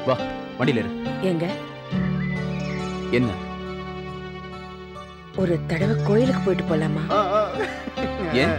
வா வண்டியில இரு எங்க என்ன ஒரு தடவை கோயிலுக்கு போயிட்டு போலாமா ஏன்?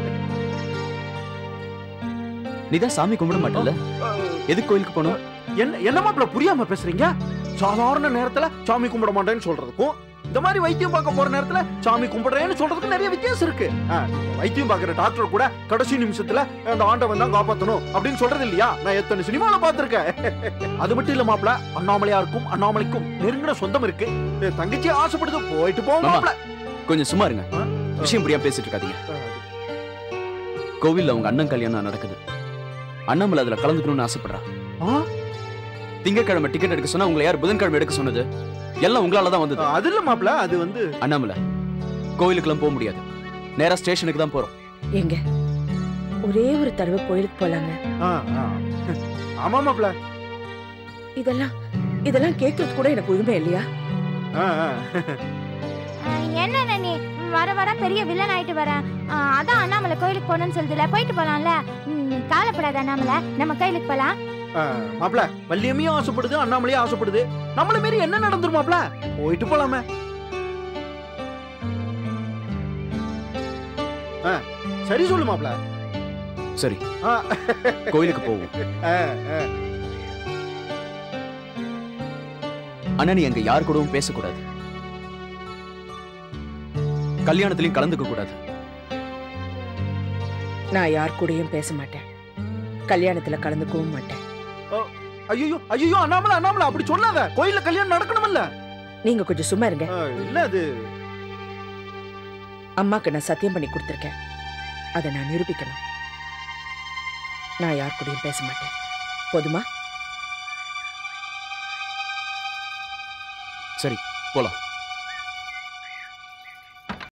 நீதான் சாமி கும்பிட மாட்டல எதுக்கு கோயிலுக்கு போகணும் என்ன என்ன மாப்பிள புரியாம பேசுறீங்க சாதாரண நேரத்துல சாமி கும்பிட மாட்டேன்னு சொல்றதுக்கும் இந்த மாதிரி வைத்தியம் பார்க்க போற நேரத்துல சாமி கும்பிடுறேன்னு சொல்றதுக்கு நிறைய வித்தியாசம் இருக்கு ஆ, வைத்தியம் பார்க்குற டாக்டர் கூட கடைசி நிமிஷத்துல அந்த ஆண்டவன் தான் காப்பாத்தணும் அப்படின்னு சொல்றது இல்லையா நான் எத்தனை சினிமால பார்த்திருக்கேன் அது மட்டும் இல்ல மாப்பிள அண்ணாமலையாருக்கும் அண்ணாமலைக்கும் நெருங்கின சொந்தம் இருக்கு என் தங்கச்சி ஆசைப்படுது போயிட்டு போங்க மாமா. மாப்பிள கொஞ்சம் சும்மா இருங்க ஆ? விஷயம் புரியாம பேசிட்டு இருக்காதீங்க கோவில்ல அவங்க அண்ணன் கல்யாணம் நடக்குது அண்ணாமலை அதுல கலந்துக்கணும்னு ஆசைப்படுறா ஆ? திங்கக்கிழமை டிக்கெட் எடுக்க சொன்னா உங்களை யார் புதன்கிழமை எடுக்க சொன்னது எல்லாம் உங்களால தான் வந்தது அது இல்ல மாப்பிள அது வந்து அண்ணாமலை கோவிலுக்குலாம் போக முடியாது நேரா ஸ்டேஷனுக்கு தான் போறோம் எங்க ஒரே ஒரு தடவை கோயிலுக்கு போலாங்க ஆ, ஆ. ஆமா மாப்பிள இதெல்லாம் இதெல்லாம் கேட்கறது கூட எனக்கு உரிமை இல்லையா ஆ, ஆ. அஹ், என்ன நீ வர வர பெரிய வில்லன் ஆயிட்டு வர அஹ், அதான் அண்ணாமலை கோயிலுக்கு போகணும்னு சொல்லுதுல போயிட்டு போலாம்ல ம், நீ கவலைப்படாத அண்ணாமலை நம்ம கோயிலுக்கு போலாம் மாப்பிள வள்ளியம்மையும் ஆசைப்படுது அண்ணாமலையும் ஆசைப்படுது நம்மள மாரி என்ன நடந்துரும் மாப்பிள போயிட்டு போலாமே ஆ, சரி சொல்லு மாப்பிள சரி ஆ. கோயிலுக்கு போவோம் ஆ, ஆ. ஆனா நீ அங்க யார் கூடவும் பேசக்கூடாது கல்யாணத்திலையும் கலந்துக்க கூடாது நான் யார் கூடயும் பேச மாட்டேன் கல்யாணத்துல கலந்துக்கவும் மாட்டேன் ஐயோ ஐயோ அண்ணாமலை அண்ணாமலை அப்படி சொல்லாத கோயில்ல கல்யாணம் நடக்கணும்ல நீங்க கொஞ்சம் சும்மா இருங்க ஆ, இல்ல அது அம்மாக்கு நான் சத்தியம் பண்ணி கொடுத்துருக்கேன் அதை நான் நிரூபிக்கணும் நான் யார் கூடயும் பேச மாட்டேன் போதுமா சரி போலாம்